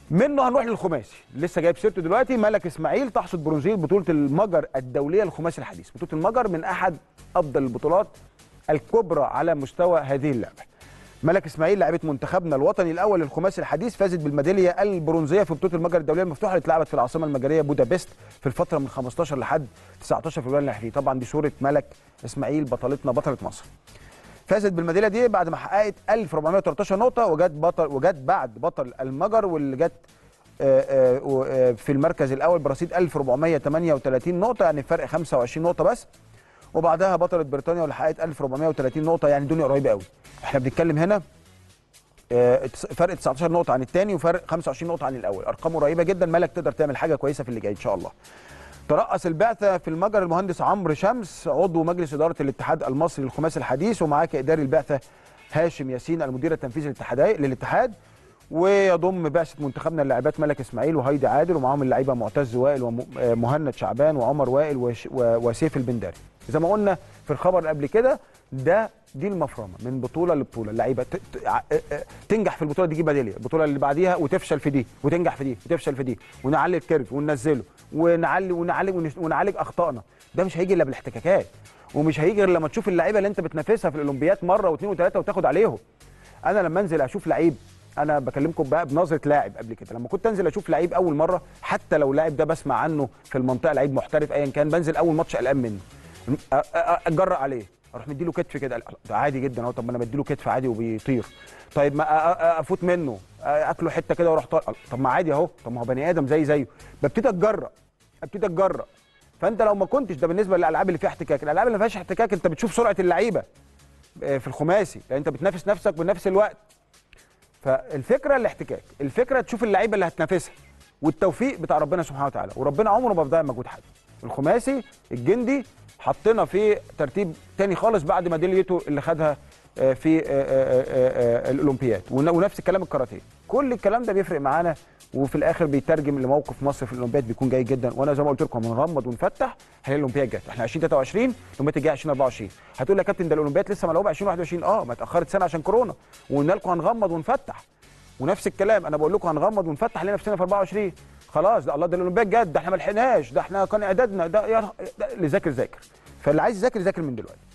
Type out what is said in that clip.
منه هنروح للخماسي لسه جايب سيرته دلوقتي ملك اسماعيل تحصد برونزيه بطوله المجر الدوليه للخماسي الحديث بطوله المجر من احد افضل البطولات الكبرى على مستوى هذه اللعبه ملك اسماعيل لاعبه منتخبنا الوطني الاول للخماسي الحديث فازت بالميداليه البرونزيه في بطوله المجر الدوليه المفتوحه اللي اتلعبت في العاصمه المجريه بودابست في الفتره من 15 لحد 19 فبراير الحالي طبعا دي صوره ملك اسماعيل بطلتنا بطله مصر فازت بالميداليه دي بعد ما حققت 1413 نقطه وجت بطل وجت بعد بطل المجر واللي جت آه، آه، آه، في المركز الاول برصيد 1438 نقطه يعني فرق 25 نقطه بس وبعدها بطلت بريطانيا واللي حققت 1430 نقطه يعني الدنيا قريبه قوي احنا بنتكلم هنا آه، فرق 19 نقطه عن الثاني وفرق 25 نقطه عن الاول ارقام قريبه جدا ملك تقدر تعمل حاجه كويسه في اللي جاي ان شاء الله ترأس البعثة في المجر المهندس عمرو شمس عضو مجلس إدارة الاتحاد المصري للخماسي الحديث ومعاه كإداري البعثة هاشم ياسين المدير التنفيذي للاتحاد للاتحاد ويضم بعثة منتخبنا اللاعبات ملك إسماعيل وهيدي عادل ومعاهم اللعيبة معتز وائل ومهند شعبان وعمر وائل وش- و- وسيف البنداري زي ما قلنا في الخبر اللي قبل كده ده دي المفرمه من بطوله لبطوله اللعيبه ت- ت- ع- اه- اه- تنجح في البطوله دي تجيب ميداليه البطوله اللي بعديها وتفشل في دي وتنجح في دي وتفشل في دي ونعلي الكيرف وننزله ونعلي ونعالج ونش- ونعالج اخطائنا ده مش هيجي الا بالاحتكاكات ومش هيجي غير لما تشوف اللعيبه اللي انت بتنافسها في الاولمبياد مره واثنين وثلاثه وتاخد عليهم انا لما انزل اشوف لعيب انا بكلمكم بقى بنظره لاعب قبل كده لما كنت انزل اشوف لعيب اول مره حتى لو اللاعب ده بسمع عنه في المنطقه لعيب محترف ايا كان بنزل اول ماتش قلقان منه أ- أ- اتجرأ عليه اروح مديله كتف كده ده عادي جدا اهو طب ما انا بديله كتف عادي وبيطير طيب ما أ- أ- افوت منه أ- اكله حته كده واروح طار طب ما عادي اهو طب ما هو بني ادم زي زيه ببتدي اتجرأ ابتدي اتجرأ فانت لو ما كنتش ده بالنسبه للالعاب اللي فيها احتكاك الالعاب اللي ما فيهاش احتكاك انت بتشوف سرعه اللعيبه آه، في الخماسي لان انت بتنافس نفسك بنفس الوقت فالفكره الاحتكاك الفكره تشوف اللعيبه اللي هتنافسها والتوفيق بتاع ربنا سبحانه وتعالى وربنا عمره ما بيضيع مجهود حد الخماسي الجندي حطينا في ترتيب تاني خالص بعد ميداليته اللي خدها آه، في آه، آه، آه، آه، الاولمبياد ون- ونفس الكلام الكاراتيه كل الكلام ده بيفرق معانا وفي الاخر بيترجم لموقف مصر في الاولمبياد بيكون جيد جدا وانا زي ما قلت لكم هنغمض ونفتح هي الاولمبياد جت احنا 2023 الاولمبياد الجايه 2024 هتقول لي يا كابتن ده الاولمبياد لسه ملعوبه 2021 اه ما اتاخرت سنه عشان كورونا وقلنا لكم هنغمض ونفتح ونفس الكلام انا بقول لكم هنغمض ونفتح لنا نفسنا في 24 خلاص ده الله ده الاولمبياد جد ده احنا ما لحقناش ده احنا كان اعدادنا ده, يا ده اللي ذاكر ذاكر فاللي عايز يذاكر يذاكر من دلوقتي